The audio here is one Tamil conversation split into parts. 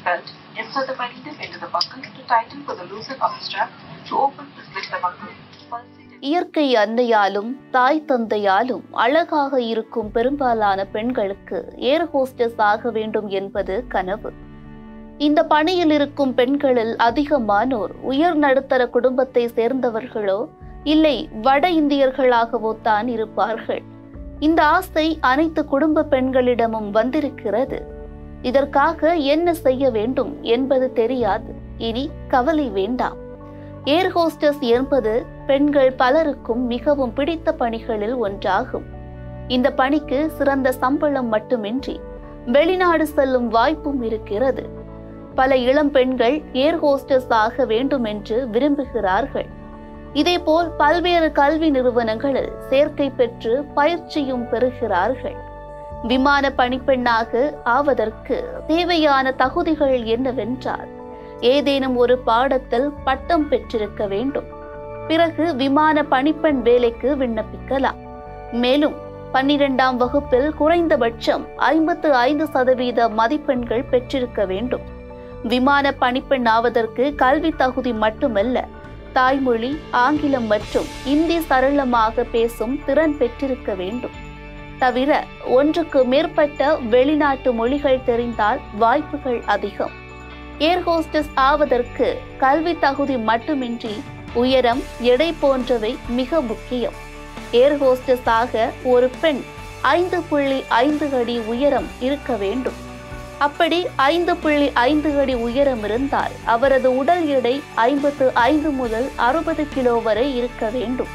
belt, insert the belly dip into the buckle to tighten for the loosen of the strap to open to slit the buckle. Pulsate இயற்கை அன்னையாலும் தாய் தந்தையாலும் அழகாக இருக்கும் பெரும்பாலான பெண்களுக்கு ஏர் ஹோஸ்டஸ் ஆக வேண்டும் என்பது கனவு இந்த பணியில் இருக்கும் பெண்களில் அதிகமானோர் உயர் நடுத்தர குடும்பத்தை சேர்ந்தவர்களோ இல்லை வட இந்தியர்களாகவோ தான் இருப்பார்கள் இந்த ஆசை அனைத்து குடும்ப பெண்களிடமும் வந்திருக்கிறது இதற்காக என்ன செய்ய வேண்டும் என்பது தெரியாது இனி கவலை வேண்டாம் ஏர் ஹோஸ்டஸ் என்பது பெண்கள் பலருக்கும் மிகவும் பிடித்த பணிகளில் ஒன்றாகும் இந்த பணிக்கு சிறந்த சம்பளம் மட்டுமின்றி வெளிநாடு செல்லும் வாய்ப்பும் இருக்கிறது பல இளம் பெண்கள் ஏர் ஹோஸ்டஸ் ஆக வேண்டும் என்று விரும்புகிறார்கள் இதேபோல் பல்வேறு கல்வி நிறுவனங்களில் சேர்க்கை பெற்று பயிற்சியும் பெறுகிறார்கள் விமான பணிப்பெண்ணாக ஆவதற்கு தேவையான தகுதிகள் என்னவென்றால் ஏதேனும் ஒரு பாடத்தில் பட்டம் பெற்றிருக்க வேண்டும் பிறகு விமான பணிப்பெண் வேலைக்கு விண்ணப்பிக்கலாம் மேலும் பன்னிரெண்டாம் வகுப்பில் குறைந்தபட்சம் ஐம்பத்து ஐந்து சதவீத மதிப்பெண்கள் பெற்றிருக்க வேண்டும் விமான பணிப்பெண் ஆவதற்கு கல்வி தகுதி மட்டுமல்ல தாய்மொழி ஆங்கிலம் மற்றும் இந்தி சரளமாக பேசும் திறன் பெற்றிருக்க வேண்டும் தவிர ஒன்றுக்கு மேற்பட்ட வெளிநாட்டு மொழிகள் தெரிந்தால் வாய்ப்புகள் அதிகம் ஏர் ஹோஸ்டஸ் ஆவதற்கு கல்வி தகுதி மட்டுமின்றி உயரம் எடை போன்றவை மிக முக்கியம் ஏர் ஹோஸ்டஸ் ஆக ஒரு பெண் ஐந்து புள்ளி ஐந்து அடி உயரம் இருக்க வேண்டும் அப்படி ஐந்து புள்ளி ஐந்து அடி உயரம் இருந்தால் அவரது உடல் எடை ஐம்பத்து ஐந்து முதல் அறுபது கிலோ வரை இருக்க வேண்டும்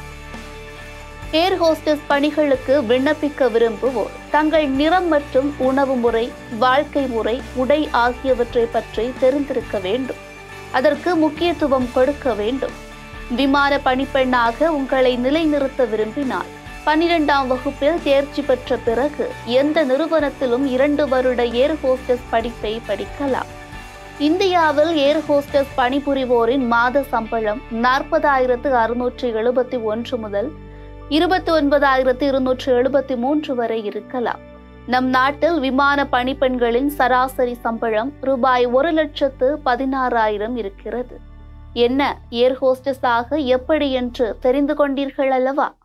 ஏர் ஹோஸ்டஸ் பணிகளுக்கு விண்ணப்பிக்க விரும்புவோர் தங்கள் நிறம் மற்றும் உணவு முறை வாழ்க்கை முறை உடை ஆகியவற்றை பற்றி தெரிந்திருக்க வேண்டும் அதற்கு முக்கியத்துவம் கொடுக்க வேண்டும் விமான பணிப்பெண்ணாக உங்களை நிலைநிறுத்த விரும்பினால் பன்னிரெண்டாம் வகுப்பில் தேர்ச்சி பெற்ற பிறகு எந்த நிறுவனத்திலும் இரண்டு வருட ஏர் ஹோஸ்டஸ் படிப்பை படிக்கலாம் இந்தியாவில் ஏர் ஹோஸ்டஸ் பணிபுரிவோரின் மாத சம்பளம் நாற்பதாயிரத்து அறுநூற்று எழுபத்தி ஒன்று முதல் இருபத்தி ஒன்பதாயிரத்து இருநூற்று எழுபத்தி மூன்று வரை இருக்கலாம் நம் நாட்டில் விமான பணிப்பெண்களின் சராசரி சம்பளம் ரூபாய் ஒரு லட்சத்து பதினாறாயிரம் இருக்கிறது என்ன ஏர் ஹோஸ்டஸாக எப்படி என்று தெரிந்து கொண்டீர்கள் அல்லவா